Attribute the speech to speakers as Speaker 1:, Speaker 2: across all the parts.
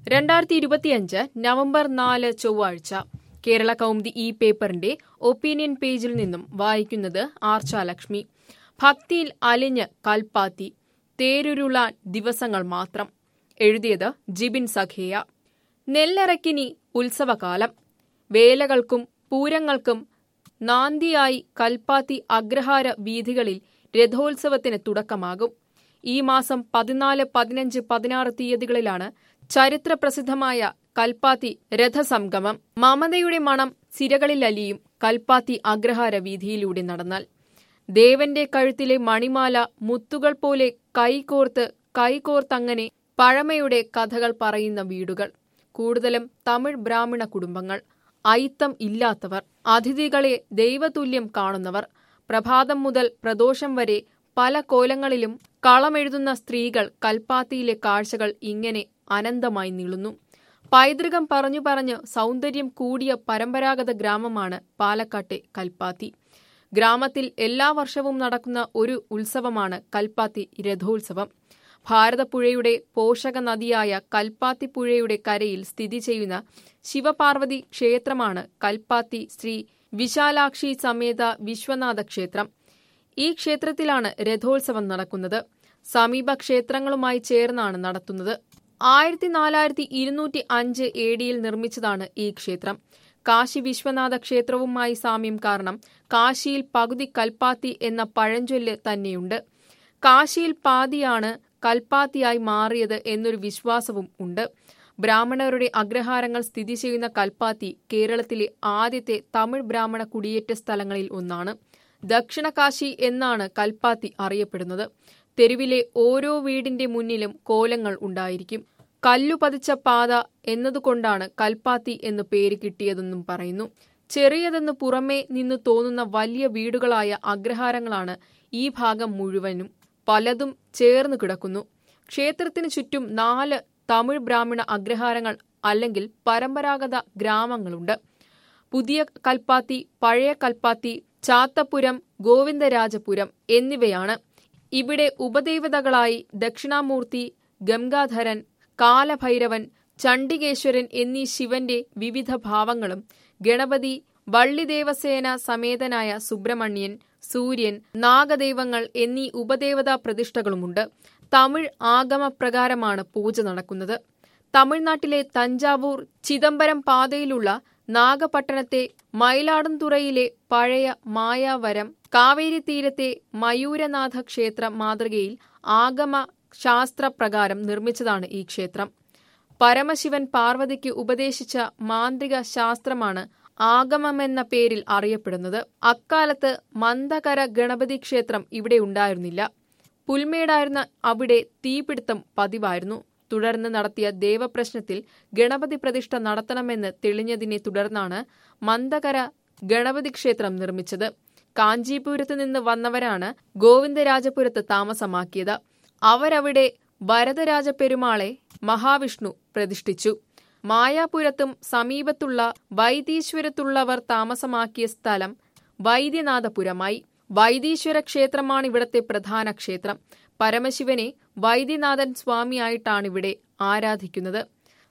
Speaker 1: രണ്ടായിരത്തി ഇരുപത്തിയഞ്ച് നവംബർ നാല് ചൊവ്വാഴ്ച കേരള കൗമുദി ഈ പേപ്പറിന്റെ ഒപ്പീനിയൻ പേജിൽ നിന്നും വായിക്കുന്നത് ആർച്ചാലക്ഷ്മി ഭക്തിയിൽ അലിഞ്ഞ് കൽപ്പാത്തി തേരുരുളാൻ ദിവസങ്ങൾ മാത്രം എഴുതിയത് ജിബിൻ സഖേയ നെല്ലറക്കിനി ഉത്സവകാലം വേലകൾക്കും പൂരങ്ങൾക്കും നാന്തിയായി കൽപ്പാത്തി അഗ്രഹാര വീഥികളിൽ രഥോത്സവത്തിന് തുടക്കമാകും ഈ മാസം പതിനാല് പതിനഞ്ച് പതിനാറ് തീയതികളിലാണ് ചരിത്രപ്രസിദ്ധമായ കൽപ്പാത്തി രഥസംഗമം മമതയുടെ മണം സിരകളിലലിയും കൽപ്പാത്തി അഗ്രഹാര വീഥിയിലൂടെ നടന്നാൽ ദേവന്റെ കഴുത്തിലെ മണിമാല മുത്തുകൾ പോലെ കൈകോർത്ത് കൈകോർത്തങ്ങനെ പഴമയുടെ കഥകൾ പറയുന്ന വീടുകൾ കൂടുതലും തമിഴ് ബ്രാഹ്മണ കുടുംബങ്ങൾ അയിത്തം ഇല്ലാത്തവർ അതിഥികളെ ദൈവതുല്യം കാണുന്നവർ പ്രഭാതം മുതൽ പ്രദോഷം വരെ പല കോലങ്ങളിലും കളമെഴുതുന്ന സ്ത്രീകൾ കൽപ്പാത്തിയിലെ കാഴ്ചകൾ ഇങ്ങനെ അനന്തമായി നീളുന്നു പൈതൃകം പറഞ്ഞു പറഞ്ഞ് സൗന്ദര്യം കൂടിയ പരമ്പരാഗത ഗ്രാമമാണ് പാലക്കാട്ടെ കൽപ്പാത്തി ഗ്രാമത്തിൽ എല്ലാ വർഷവും നടക്കുന്ന ഒരു ഉത്സവമാണ് കൽപ്പാത്തി രഥോത്സവം ഭാരതപ്പുഴയുടെ പോഷക നദിയായ കൽപ്പാത്തി പുഴയുടെ കരയിൽ സ്ഥിതി ചെയ്യുന്ന ശിവപാർവതി ക്ഷേത്രമാണ് കൽപ്പാത്തി ശ്രീ വിശാലാക്ഷി സമേത വിശ്വനാഥ ക്ഷേത്രം ഈ ക്ഷേത്രത്തിലാണ് രഥോത്സവം നടക്കുന്നത് സമീപ ക്ഷേത്രങ്ങളുമായി ചേർന്നാണ് നടത്തുന്നത് ആയിരത്തി നാലായിരത്തി ഇരുന്നൂറ്റി അഞ്ച് എ ഡിയിൽ നിർമ്മിച്ചതാണ് ഈ ക്ഷേത്രം കാശി വിശ്വനാഥ ക്ഷേത്രവുമായി സാമ്യം കാരണം കാശിയിൽ പകുതി കൽപ്പാത്തി എന്ന പഴഞ്ചൊല്ല് തന്നെയുണ്ട് കാശിയിൽ പാതിയാണ് കൽപ്പാത്തിയായി മാറിയത് എന്നൊരു വിശ്വാസവും ഉണ്ട് ബ്രാഹ്മണരുടെ അഗ്രഹാരങ്ങൾ സ്ഥിതി ചെയ്യുന്ന കൽപ്പാത്തി കേരളത്തിലെ ആദ്യത്തെ തമിഴ് ബ്രാഹ്മണ കുടിയേറ്റ സ്ഥലങ്ങളിൽ ഒന്നാണ് ദക്ഷിണകാശി എന്നാണ് കൽപ്പാത്തി അറിയപ്പെടുന്നത് തെരുവിലെ ഓരോ വീടിന്റെ മുന്നിലും കോലങ്ങൾ ഉണ്ടായിരിക്കും കല്ലു പതിച്ച പാത എന്നതുകൊണ്ടാണ് കൽപ്പാത്തി എന്ന് പേര് കിട്ടിയതെന്നും പറയുന്നു ചെറിയതെന്ന് പുറമേ നിന്ന് തോന്നുന്ന വലിയ വീടുകളായ അഗ്രഹാരങ്ങളാണ് ഈ ഭാഗം മുഴുവനും പലതും ചേർന്ന് കിടക്കുന്നു ക്ഷേത്രത്തിന് ചുറ്റും നാല് തമിഴ് ബ്രാഹ്മണ അഗ്രഹാരങ്ങൾ അല്ലെങ്കിൽ പരമ്പരാഗത ഗ്രാമങ്ങളുണ്ട് പുതിയ കൽപ്പാത്തി പഴയ കൽപ്പാത്തി ചാത്തപുരം ഗോവിന്ദരാജപുരം എന്നിവയാണ് ഇവിടെ ഉപദേവതകളായി ദക്ഷിണാമൂർത്തി ഗംഗാധരൻ കാലഭൈരവൻ ചണ്ഡികേശ്വരൻ എന്നീ ശിവന്റെ വിവിധ ഭാവങ്ങളും ഗണപതി വള്ളിദേവസേന സമേതനായ സുബ്രഹ്മണ്യൻ സൂര്യൻ നാഗദൈവങ്ങൾ എന്നീ ഉപദേവതാ പ്രതിഷ്ഠകളുമുണ്ട് തമിഴ് ആഗമപ്രകാരമാണ് പൂജ നടക്കുന്നത് തമിഴ്നാട്ടിലെ തഞ്ചാവൂർ ചിദംബരം പാതയിലുള്ള നാഗപട്ടണത്തെ മയിലാടുംതുറയിലെ പഴയ മായാവരം കാവേരി തീരത്തെ മയൂരനാഥ ക്ഷേത്ര മാതൃകയിൽ ആഗമ ശാസ്ത്രപ്രകാരം നിർമ്മിച്ചതാണ് ഈ ക്ഷേത്രം പരമശിവൻ പാർവതിക്ക് ഉപദേശിച്ച മാന്ത്രിക ശാസ്ത്രമാണ് ആഗമമെന്ന പേരിൽ അറിയപ്പെടുന്നത് അക്കാലത്ത് മന്ദകര ഗണപതി ക്ഷേത്രം ഇവിടെ ഉണ്ടായിരുന്നില്ല പുൽമേടായിരുന്ന അവിടെ തീപിടുത്തം പതിവായിരുന്നു തുടർന്ന് നടത്തിയ ദേവപ്രശ്നത്തിൽ ഗണപതി പ്രതിഷ്ഠ നടത്തണമെന്ന് തെളിഞ്ഞതിനെ തുടർന്നാണ് മന്ദകര ഗണപതി ക്ഷേത്രം നിർമ്മിച്ചത് കാഞ്ചീപുരത്ത് നിന്ന് വന്നവരാണ് ഗോവിന്ദരാജപുരത്ത് താമസമാക്കിയത് അവരവിടെ വരദരാജപെരുമാളെ മഹാവിഷ്ണു പ്രതിഷ്ഠിച്ചു മായാപുരത്തും സമീപത്തുള്ള വൈദീശ്വരത്തുള്ളവർ താമസമാക്കിയ സ്ഥലം വൈദ്യനാഥപുരമായി വൈദീശ്വര ക്ഷേത്രമാണ് ഇവിടത്തെ പ്രധാന ക്ഷേത്രം പരമശിവനെ വൈദ്യനാഥൻ സ്വാമിയായിട്ടാണിവിടെ ആരാധിക്കുന്നത്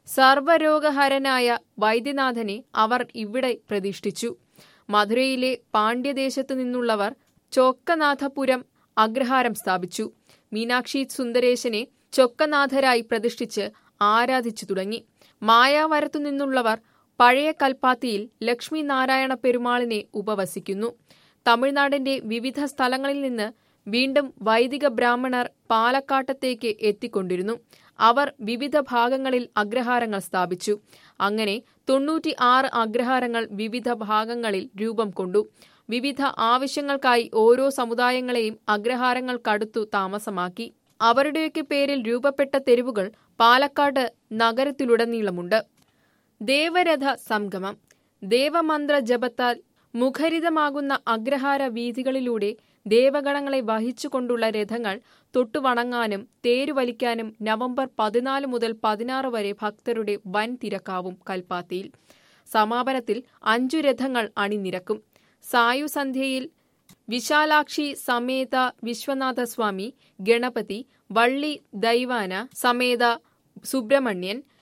Speaker 1: സർവരോഗഹരനായ വൈദ്യനാഥനെ അവർ ഇവിടെ പ്രതിഷ്ഠിച്ചു മധുരയിലെ പാണ്ഡ്യദേശത്തു നിന്നുള്ളവർ ചോക്കനാഥപുരം അഗ്രഹാരം സ്ഥാപിച്ചു മീനാക്ഷി സുന്ദരേശനെ ചൊക്കനാഥരായി പ്രതിഷ്ഠിച്ച് ആരാധിച്ചു തുടങ്ങി മായാവരത്തു നിന്നുള്ളവർ പഴയ കൽപ്പാത്തിയിൽ ലക്ഷ്മി നാരായണ പെരുമാളിനെ ഉപവസിക്കുന്നു തമിഴ്നാടിന്റെ വിവിധ സ്ഥലങ്ങളിൽ നിന്ന് വീണ്ടും വൈദിക ബ്രാഹ്മണർ പാലക്കാട്ടത്തേക്ക് എത്തിക്കൊണ്ടിരുന്നു അവർ വിവിധ ഭാഗങ്ങളിൽ അഗ്രഹാരങ്ങൾ സ്ഥാപിച്ചു അങ്ങനെ തൊണ്ണൂറ്റി ആറ് അഗ്രഹാരങ്ങൾ വിവിധ ഭാഗങ്ങളിൽ രൂപം കൊണ്ടു വിവിധ ആവശ്യങ്ങൾക്കായി ഓരോ സമുദായങ്ങളെയും അഗ്രഹാരങ്ങൾക്കടുത്തു താമസമാക്കി അവരുടെയൊക്കെ പേരിൽ രൂപപ്പെട്ട തെരുവുകൾ പാലക്കാട് നഗരത്തിലുടനീളമുണ്ട് ദേവരഥ സംഗമം ദേവമന്ത്ര ജപത്താൽ മുഖരിതമാകുന്ന അഗ്രഹാര വീഥികളിലൂടെ ദേവഗണങ്ങളെ വഹിച്ചുകൊണ്ടുള്ള രഥങ്ങൾ തൊട്ടുവണങ്ങാനും തേരുവലിക്കാനും നവംബർ പതിനാല് മുതൽ പതിനാറ് വരെ ഭക്തരുടെ വൻ തിരക്കാവും കൽപ്പാത്തിയിൽ സമാപനത്തിൽ അഞ്ചു രഥങ്ങൾ അണിനിരക്കും സായുസന്ധ്യയിൽ വിശാലാക്ഷി സമേത വിശ്വനാഥസ്വാമി ഗണപതി വള്ളി ദൈവാന സമേത സുബ്രഹ്മണ്യൻ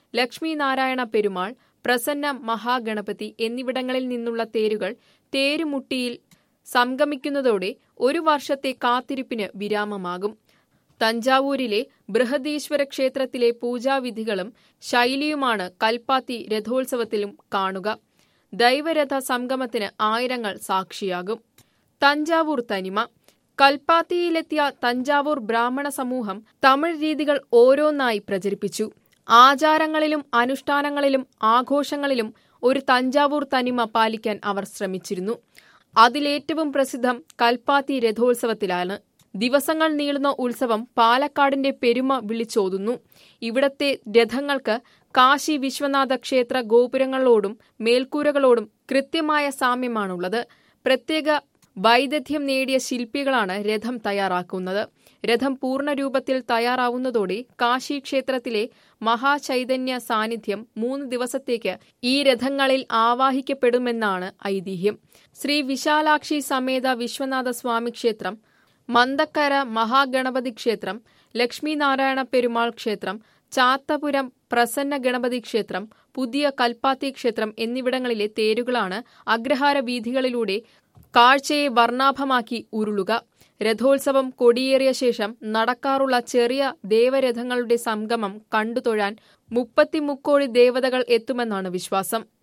Speaker 1: ലക്ഷ്മി നാരായണ പെരുമാൾ പ്രസന്ന മഹാഗണപതി എന്നിവിടങ്ങളിൽ നിന്നുള്ള തേരുകൾ തേരുമുട്ടിയിൽ സംഗമിക്കുന്നതോടെ ഒരു വർഷത്തെ കാത്തിരിപ്പിന് വിരാമമാകും തഞ്ചാവൂരിലെ ബൃഹദീശ്വര ക്ഷേത്രത്തിലെ പൂജാവിധികളും ശൈലിയുമാണ് കൽപ്പാത്തി രഥോത്സവത്തിലും കാണുക ദൈവരഥ സംഗമത്തിന് ആയിരങ്ങൾ സാക്ഷിയാകും തഞ്ചാവൂർ തനിമ കൽപ്പാത്തിയിലെത്തിയ തഞ്ചാവൂർ ബ്രാഹ്മണ സമൂഹം തമിഴ് രീതികൾ ഓരോന്നായി പ്രചരിപ്പിച്ചു ആചാരങ്ങളിലും അനുഷ്ഠാനങ്ങളിലും ആഘോഷങ്ങളിലും ഒരു തഞ്ചാവൂർ തനിമ പാലിക്കാൻ അവർ ശ്രമിച്ചിരുന്നു അതിലേറ്റവും പ്രസിദ്ധം കൽപ്പാത്തി രഥോത്സവത്തിലാണ് ദിവസങ്ങൾ നീളുന്ന ഉത്സവം പാലക്കാടിന്റെ പെരുമ വിളിച്ചോതുന്നു ഇവിടത്തെ രഥങ്ങൾക്ക് കാശി വിശ്വനാഥ ക്ഷേത്ര ഗോപുരങ്ങളോടും മേൽക്കൂരകളോടും കൃത്യമായ സാമ്യമാണുള്ളത് പ്രത്യേക വൈദഗ്ധ്യം നേടിയ ശില്പികളാണ് രഥം തയ്യാറാക്കുന്നത് രഥം പൂർണ്ണരൂപത്തിൽ തയ്യാറാവുന്നതോടെ കാശി ക്ഷേത്രത്തിലെ മഹാചൈതന്യ സാന്നിധ്യം മൂന്ന് ദിവസത്തേക്ക് ഈ രഥങ്ങളിൽ ആവാഹിക്കപ്പെടുമെന്നാണ് ഐതിഹ്യം ശ്രീ വിശാലാക്ഷി സമേത വിശ്വനാഥ സ്വാമി ക്ഷേത്രം മന്ദക്കര മഹാഗണപതി ക്ഷേത്രം ലക്ഷ്മിനാരായണ പെരുമാൾ ക്ഷേത്രം ചാത്തപുരം പ്രസന്ന ഗണപതി ക്ഷേത്രം പുതിയ കൽപ്പാത്തി ക്ഷേത്രം എന്നിവിടങ്ങളിലെ തേരുകളാണ് അഗ്രഹാര വീഥികളിലൂടെ കാഴ്ചയെ വർണ്ണാഭമാക്കി ഉരുളുക രഥോത്സവം കൊടിയേറിയ ശേഷം നടക്കാറുള്ള ചെറിയ ദേവരഥങ്ങളുടെ സംഗമം കണ്ടുതൊഴാൻ മുപ്പത്തിമുക്കോടി ദേവതകൾ എത്തുമെന്നാണ് വിശ്വാസം